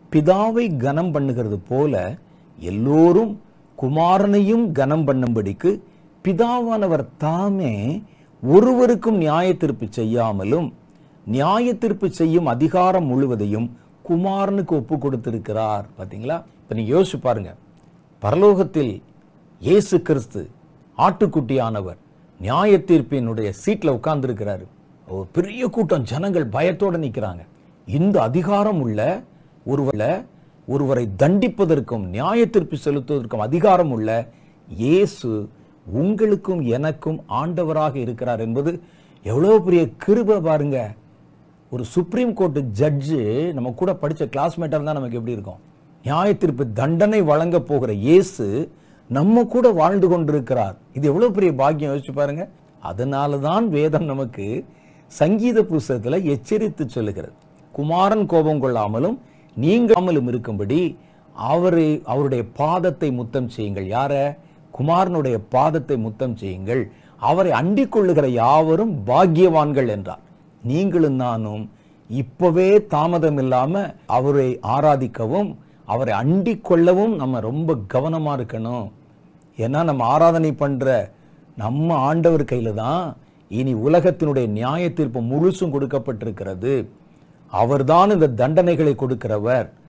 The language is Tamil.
பிதாவை கனம் பண்ணுகிறது போல எல்லோரும் குமாரனையும் கனம் பண்ணும்படிக்கு பிதாவானவர் தாமே ஒருவருக்கும் நியாய தீர்ப்பு செய்யாமலும் நியாய தீர்ப்பு செய்யும் அதிகாரம் முழுவதையும் குமாரனுக்கு ஒப்பு கொடுத்திருக்கிறார் பாத்தீங்களா இப்ப நீங்க யோசிச்சு பாருங்க பரலோகத்தில் இயேசு கிறிஸ்து ஆட்டுக்குட்டியானவர் நியாய தீர்ப்பினுடைய சீட்ல உட்கார்ந்திருக்கிறாரு ஒரு பெரிய கூட்டம் ஜனங்கள் பயத்தோட நிக்கிறாங்க இந்த அதிகாரம் உள்ள ஒருவரை ஒருவரை தண்டிப்பதற்கும் நியாய தீர்ப்பு செலுத்துவதற்கும் அதிகாரம் உள்ள இயேசு உங்களுக்கும் எனக்கும் ஆண்டவராக இருக்கிறார் என்பது எவ்வளவு பெரிய கிருபை பாருங்க ஒரு சுப்ரீம் கோர்ட் ஜட்ஜு நம்ம கூட படிச்ச கிளாஸ்மேட்டாக இருந்தால் நமக்கு எப்படி இருக்கும் நியாய தீர்ப்பு தண்டனை வழங்க போகிற இயேசு நம்ம கூட வாழ்ந்து கொண்டிருக்கிறார் இது எவ்வளவு பெரிய பாக்கியம் யோசிச்சு பாருங்க அதனால தான் வேதம் நமக்கு சங்கீத புஸ்தகத்துல எச்சரித்து சொல்லுகிறது குமாரன் கோபம் கொள்ளாமலும் நீங்காமலும் இருக்கும்படி அவரை அவருடைய பாதத்தை முத்தம் செய்யுங்கள் யார குமாரனுடைய பாதத்தை முத்தம் செய்யுங்கள் அவரை அண்டிக் கொள்ளுகிற யாவரும் பாக்கியவான்கள் என்றார் நீங்களும் நானும் இப்பவே தாமதம் இல்லாம அவரை ஆராதிக்கவும் அவரை அண்டிக் கொள்ளவும் நம்ம ரொம்ப கவனமா இருக்கணும் ஏன்னா நம்ம ஆராதனை பண்ற நம்ம ஆண்டவர் கையில தான் இனி உலகத்தினுடைய நியாய தீர்ப்பு முழுசும் கொடுக்கப்பட்டிருக்கிறது அவர்தான் இந்த தண்டனைகளை கொடுக்கிறவர்